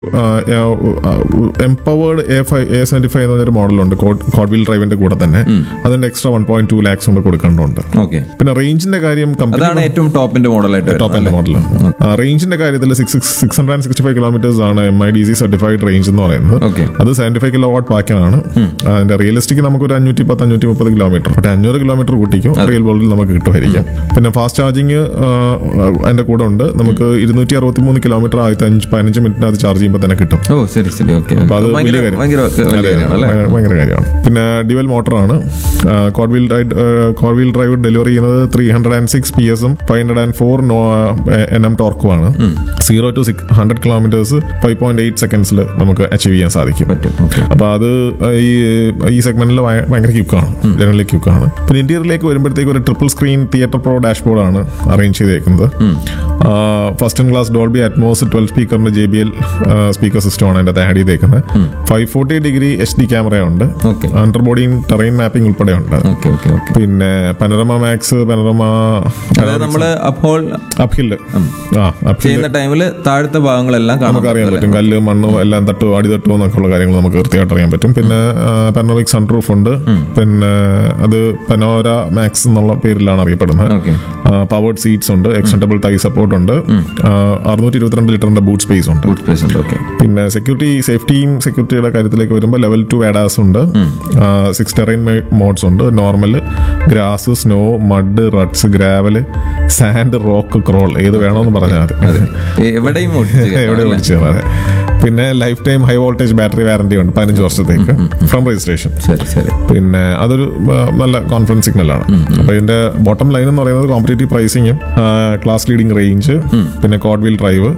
Empowered A five A seventy five എന്ന് പറഞ്ഞൊരു മോഡലുണ്ട് കോഡ് വീൽ ഡ്രൈവിന്റെ കൂടെ തന്നെ അതിന്റെ extra one point two lakhs കൊണ്ട് കൊടുക്കേണ്ടതുണ്ട് ഓക്കെ പിന്നെ റേഞ്ചിന്റെ കാര്യം കമ്പനി അതാണ് ഏറ്റവും ടോപ്പിന്റെ മോഡലായിട്ട് ടോപ്പ് എൻഡ് മോഡലാണ് റേഞ്ചിന്റെ കാര്യത്തിൽ six six hundred and sixty five kilometres ആണ് M I D C certified range എന്ന് പറയുന്നത് ഓക്കെ അത് സെവന്റി ഫൈവ് കിലോ വാട്ട് പാക്കാണ് അതിന്റെ റിയലിസ്റ്റിക് നമുക്ക് ഒരു അഞ്ഞൂറ്റി പത്ത് അഞ്ഞൂറ്റി മുപ്പത് കിലോമീറ്റർ പക്ഷേ അഞ്ഞൂറ് കിലോമീറ്റർ കൂട്ടിക്കും റിയൽ വേൾഡിൽ നമുക്ക് കിട്ടുമായിരിക്കും പിന്നെ ഫാസ്റ്റ് ചാർജിങ് അതിന്റെ കൂടെ ഉണ്ട് നമുക്ക് ഇരുന്നൂറ്റി അറുപത്തി മൂന്ന് കിലോമീറ്റർ ആദ്യത്തെ അഞ്ച് പതിനഞ്ച് മിനിറ്റിനകത്ത് ചാർജ് ചെയ്യുമ്പോൾ തന്നെ കിട്ടും ഓ ശരി ശരി ഓക്കെ അപ്പൊ അത് ഭയങ്കര വലിയ കാര്യം. ഭയങ്കര വലിയ അതെ, കാര്യമാണ് അല്ലേ ഭയങ്കര- ഭയങ്കര കാര്യമാണ് പിന്നെ ഡ്യുവൽ മോട്ടറാണ് quad wheel ride quad wheel drive delivery ചെയ്യുന്നത് three hundred and six P എസും five hundred and four N M ടോർക്കുമാണ് zero to six hundred kilometres five point eight സെക്കൻഡ്സിൽ നമുക്ക് അച്ചീവ് ചെയ്യാൻ സാധിക്കും പറ്റും ഓക്കെ അപ്പൊ അത് ഈ ഈ സെഗ്മെന്റിൽ ഭയങ്കര ക്യൂക്കാണ് ജനറലി ക്യൂക്കാണ് പിന്നെ ഇന്റീരിയറിലേക്ക് വരുമ്പോഴത്തേക്ക് ഒരു triple screen theatre pro dashboard ആണ് അറേഞ്ച് ചെയ്തേക്കുന്നത് first in class Dolby Atmos twelve സ്പീക്കറിന്റെ J B L speaker system ആണ് അതിന്റെ ആഡ് ചെയ്തേക്കുന്നത് five forty degree H D camera ഉണ്ട് ഓക്കെ അണ്ടർ ബോഡിയും ടെറൈൻ മാപ്പിംഗ് ഉൾപ്പെടെ ഉണ്ട് ഓക്കെ ഓക്കെ ഓക്കെ പിന്നെ പനോരമ മാക്സ് പനോരമ അതായത് നമ്മള് അപ്പോൾ അപ്ഹില്ല് ആ അപ്ഹില്ല് ചെയ്യുന്ന ടൈമിൽ താഴത്തെ ഭാഗങ്ങളെല്ലാം നമുക്ക് അറിയാൻ കാണാം പറ്റും കല്ല് മണ്ണ് എല്ലാം തട്ടുമോ അടി തട്ടുമോ എന്നൊക്കെയുള്ള കാര്യങ്ങൾ നമുക്ക് കൃത്യമായിട്ട് അറിയാൻ പറ്റും പിന്നെ പനോറിക് സൺറൂഫ് ഉണ്ട് പിന്നെ അത് പനോര മാക്സ് എന്നുള്ള പേരിലാണ് അറിയപ്പെടുന്നത് ഓക്കെ പവേർഡ് സീറ്റ്സ് ഉണ്ട് എക്സ്റ്റൻഡബിൾ ടൈ സപ്പോർട്ട് ഉണ്ട് അറുന്നൂറ്റി ഇരുപത്തിരണ്ട് ലിറ്ററിന്റെ ബൂട്ട് സ്പേസ് ഉണ്ട് ഗുഡ് പ്ലേസ് ഉണ്ട് ഓക്കെ പിന്നെ സെക്യൂരിറ്റി സേഫ്റ്റിയും സെക്യൂരിറ്റിയുടെ കാര്യത്തിലേക്ക് വരുമ്പോൾ ലെവൽ ടു വേഡാസ് ഉണ്ട് സിക്സ് ടെറൈൻ മോഡ്സ് ഉണ്ട് normal grass snow mud ruts gravel sand rock crawl ഏത് വേണമെന്ന് പറഞ്ഞാൽ മതി എവിടെയും ഒട്ടിച്ച് കയറ്റാം, എവിടെ അല്ലേ? വിളിച്ചു അതെ പിന്നെ lifetime high voltage battery warranty ഉണ്ട് പതിനഞ്ച് വർഷത്തേക്ക് ഫ്രം രജിസ്ട്രേഷൻ ശരി ശരി പിന്നെ അതൊരു ആ, നല്ല കോൺഫിഡൻസ് സിഗ്നലാണ് അപ്പൊ ഇതിന്റെ ബോട്ടം ലൈൻ എന്ന് പറയുന്നത് കോമ്പറ്റേറ്റീവ് പ്രൈസിങ്ങും ക്ലാസ് ലീഡിംഗ് റേഞ്ച് പിന്നെ കോഡ് വീൽ ഡ്രൈവ്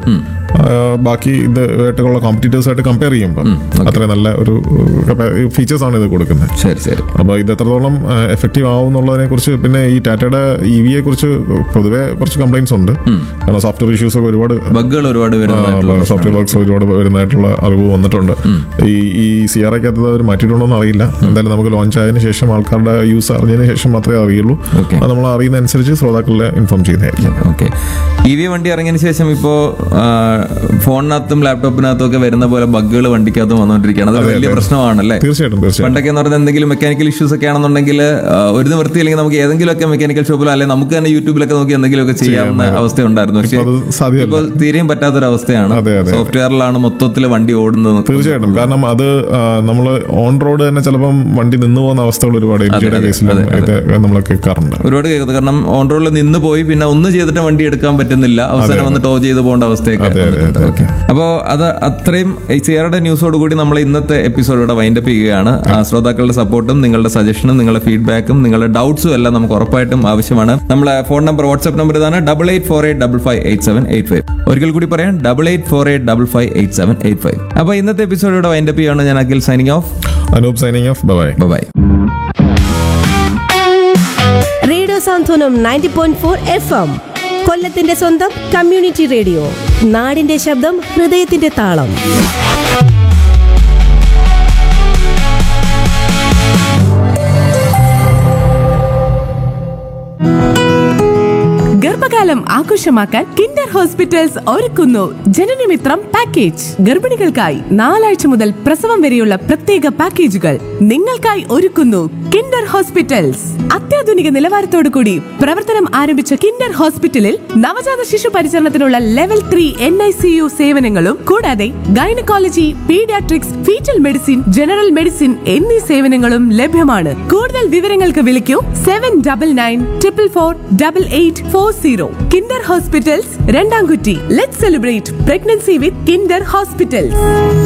ബാക്കി ഇത് ആയിട്ടുള്ള കോമ്പറ്റീറ്റേഴ്സ് ആയിട്ട് കമ്പയർ ചെയ്യുമ്പോൾ അത്ര നല്ല ഒരു ഫീച്ചേഴ്സ് ആണ് ഇത് കൊടുക്കുന്നത് ശരി ശരി അപ്പോൾ ഇത് എത്രത്തോളം എഫക്റ്റീവ് ആവും എന്നുള്ളതിനെ കുറിച്ച് പിന്നെ ഈ ടാറ്റയുടെ ഇ വിയെ കുറിച്ച് പൊതുവെ കുറച്ച് കംപ്ലൈൻസ് ഉണ്ട് കാരണം സോഫ്റ്റ്വെയർ ഇഷ്യൂസ് ഒക്കെ ഒരുപാട് ബഗ്ഗുകൾ ഒരുപാട് വരുന്നതായിട്ടുള്ള സോഫ്റ്റ്വെയർ വർക്ക്സ് ഒരുപാട് വരുന്നതായിട്ടുള്ള അറിവ് വന്നിട്ടുണ്ട് ഈ ഈ സി ആർ ഐക്കകത്ത് അവർ മാറ്റിയിട്ടുണ്ടോ എന്ന് അറിയില്ല എന്തായാലും നമുക്ക് ലോഞ്ച് ആയതിനു ശേഷം ആൾക്കാരുടെ യൂസ് അറിഞ്ഞതിന് ശേഷം മാത്രമേ അറിയുള്ളൂ Okay. അത് നമ്മൾ അറിയുന്ന അനുസരിച്ച് ശ്രോതാക്കളെ ഇൻഫോം ചെയ്യുന്നതായിരിക്കും ഓക്കെ ഇ വി വണ്ടി ഇറങ്ങിയതിന് ശേഷം ഇപ്പോ ആ, ഫോണിനകത്തും ലാപ്ടോപ്പിനകത്തും ഒക്കെ വരുന്ന പോലെ ബഗ്ഗുകൾ വണ്ടിക്കകത്തും വന്നുകൊണ്ടിരിക്കുകയാണ് അത് വലിയ പ്രശ്നമാണല്ലേ തീർച്ചയായിട്ടും തീർച്ചയായിട്ടും പണ്ടൊക്കെ എന്ന് പറഞ്ഞാൽ എന്തെങ്കിലും മെക്കാനിക്കൽ ഇഷ്യൂസ് ഒക്കെ ആണെന്നുണ്ടെങ്കിൽ ആ, ഒരു നിവൃത്തി അല്ലെങ്കിൽ നമുക്ക് ഏതെങ്കിലുമൊക്കെ മെക്കാനിക്കൽ ഷോപ്പിലോ അല്ലെങ്കിൽ നമുക്ക് തന്നെ യൂട്യൂബിലൊക്കെ നോക്കി എന്തെങ്കിലുമൊക്കെ ചെയ്യാവുന്ന അവസ്ഥ ഉണ്ടായിരുന്നു പക്ഷേ അത് സാധ്യമല്ല ഇപ്പോൾ തീരെയും പറ്റാത്തൊരവസ്ഥയാണ് അതെ, അതെ. സോഫ്റ്റ്വെയറിലാണ് മൊത്തത്തിൽ വണ്ടി ഓടുന്നത് തീർച്ചയായിട്ടും കാരണം അത് നമ്മൾ ഓൺ റോഡ് തന്നെ ചിലപ്പം വണ്ടി നിന്ന് പോകുന്ന അവസ്ഥകൾ ഒരുപാട് എം ജിയുടെ കേസിലും ഇത് നമ്മൾ കേൾക്കാറുണ്ട് ഒരുപാട് കേൾക്കുന്നത് കാരണം ഓൺ റോഡിൽ നിന്ന് പോയി പിന്നെ ഒന്ന് ചെയ്തിട്ട് വണ്ടി എടുക്കാൻ പറ്റുന്നില്ല അവസാനം വന്ന് ടോ ചെയ്ത് പോകേണ്ട അവസ്ഥയൊക്കെ അതെ, അതെ, വന്നിട്ടുണ്ട്. അതെ. Okay. അപ്പോൾ അത് അത്രയും ഈ സിയറുടെ ന്യൂസോട് കൂടി നമ്മൾ ഇന്നത്തെ എപ്പിസോഡ് ഇവിടെ വൈൻഡപ്പ് ചെയ്യുകയാണ് ആ, ശ്രോതാക്കളുടെ സപ്പോർട്ടും നിങ്ങളുടെ സജഷനും നിങ്ങളുടെ ഫീഡ്ബാക്കും നിങ്ങളുടെ ഡൗട്ട്സും എല്ലാം നമുക്ക് ഉറപ്പായിട്ടും ആവശ്യമാണ് നമ്മളെ ഫോൺ നമ്പർ വാട്സ്ആപ്പ് നമ്പർ ഇതാണ് double eight four eight double five eight seven eight five ഒരിക്കൽ കൂടി പറയാം double eight four eight double five eight seven eight five അപ്പോൾ ഇന്നത്തെ എപ്പിസോഡ് ഇവിടെ വൈൻഡപ്പ് ചെയ്യുകയാണ് ഞാൻ Akhil signing off Anoop signing off bye bye radio Santhwanam ninety point four F M കൊല്ലത്തിന്റെ സ്വന്തം കമ്മ്യൂണിറ്റി റേഡിയോ നാടിന്റെ ശബ്ദം ഹൃദയത്തിന്റെ താളം ഗർഭകാലം ആഘോഷമാക്കാൻ കിൻഡർ ഹോസ്പിറ്റൽസ് ഒരുക്കുന്നു ജനനമിത്രം പാക്കേജ് ഗർഭിണികൾക്കായി നാലാഴ്ച മുതൽ പ്രസവം വരെയുള്ള പ്രത്യേക പാക്കേജുകൾ നിങ്ങൾക്കായി ഒരുക്കുന്നു കിൻഡർ ഹോസ്പിറ്റൽസ് അത്യാധുനിക നിലവാരത്തോടു കൂടി പ്രവർത്തനം ആരംഭിച്ച കിൻഡർ ഹോസ്പിറ്റലിൽ നവജാത ശിശു പരിചരണത്തിനുള്ള level three N I C U സേവനങ്ങളും കൂടാതെ gynaecology paediatrics fetal medicine general medicine എന്നീ സേവനങ്ങളും ലഭ്യമാണ് കൂടുതൽ വിവരങ്ങൾക്ക് വിളിക്കൂ seven double nine triple four double eight four zero Kinder hospitals Randamkutty let celebrate pregnancy with Kinder hospitals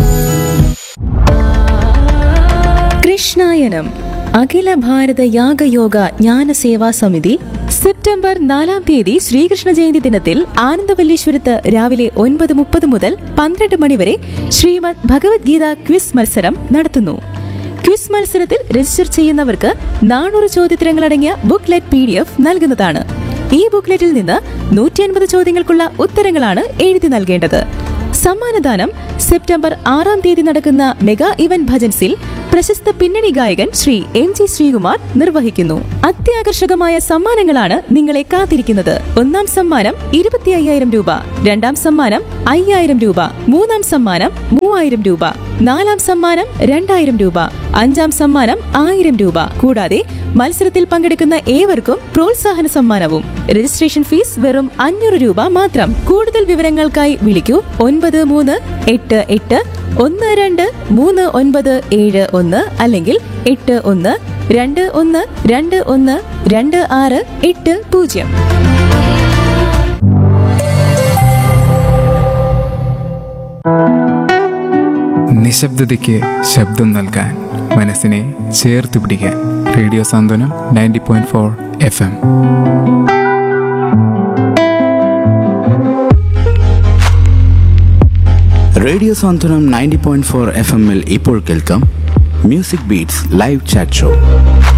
Krishnayanam Akhila Bharata Yagayoga Jnana Seva സമിതി സെപ്റ്റംബർ നാലാം തീയതി ശ്രീകൃഷ്ണ ജയന്തി ദിനത്തിൽ ആനന്ദവല്ലീശ്വരത്ത് രാവിലെ ഒൻപത് മുപ്പത് മുതൽ പന്ത്രണ്ട് മണിവരെ ശ്രീമദ് ഭഗവത്ഗീത ക്വിസ് മത്സരം നടത്തുന്നു ക്വിസ് മത്സരത്തിൽ രജിസ്റ്റർ ചെയ്യുന്നവർക്ക് നാനൂറ് ചോദ്യത്തരങ്ങളടങ്ങിയ ബുക്ക്ലെറ്റ് പി ഡി എഫ് നൽകുന്നതാണ് ഈ ബുക്ക്ലെറ്റിൽ നിന്ന് നൂറ്റി അൻപത് ചോദ്യങ്ങൾക്കുള്ള ഉത്തരങ്ങളാണ് എഴുതി നൽകേണ്ടത് സമ്മാനദാനം സെപ്റ്റംബർ ആറാം തീയതി നടക്കുന്ന മെഗാ ഇവന്റ് ഭജൻസിൽ പ്രശസ്ത പിന്നണി ഗായകൻ ശ്രീ എം ജി ശ്രീകുമാർ നിർവഹിക്കുന്നു അത്യാകർഷകമായ സമ്മാനങ്ങളാണ് നിങ്ങളെ കാത്തിരിക്കുന്നത് ഒന്നാം സമ്മാനം ഇരുപത്തി അയ്യായിരം രൂപ രണ്ടാം സമ്മാനം അയ്യായിരം രൂപ മൂന്നാം സമ്മാനം മൂവായിരം രൂപ നാലാം സമ്മാനം രണ്ടായിരം രൂപ അഞ്ചാം സമ്മാനം ആയിരം രൂപ കൂടാതെ മത്സരത്തിൽ പങ്കെടുക്കുന്ന ഏവർക്കും പ്രോത്സാഹന സമ്മാനവും രജിസ്ട്രേഷൻ ഫീസ് വെറും അഞ്ഞൂറ് രൂപ മാത്രം കൂടുതൽ വിവരങ്ങൾക്കായി വിളിക്കൂ ഒൻപത് മൂന്ന് എട്ട് എട്ട് ഒന്ന് രണ്ട് മൂന്ന് ഒൻപത് ഏഴ് ഒന്ന് അല്ലെങ്കിൽ എട്ട് ഒന്ന് രണ്ട് ഒന്ന് രണ്ട് ഒന്ന് രണ്ട് ആറ് എട്ട് പൂജ്യം നിശബ്ദതയ്ക്ക് ശബ്ദം നൽകാൻ മനസ്സിനെ ചേർത്ത് പിടിക്കാൻ radio Santhwanam ninety point four F M radio Santhwanam ninety point four F എമ്മിൽ ഇപ്പോൾ കേൾക്കാം music beats live chat show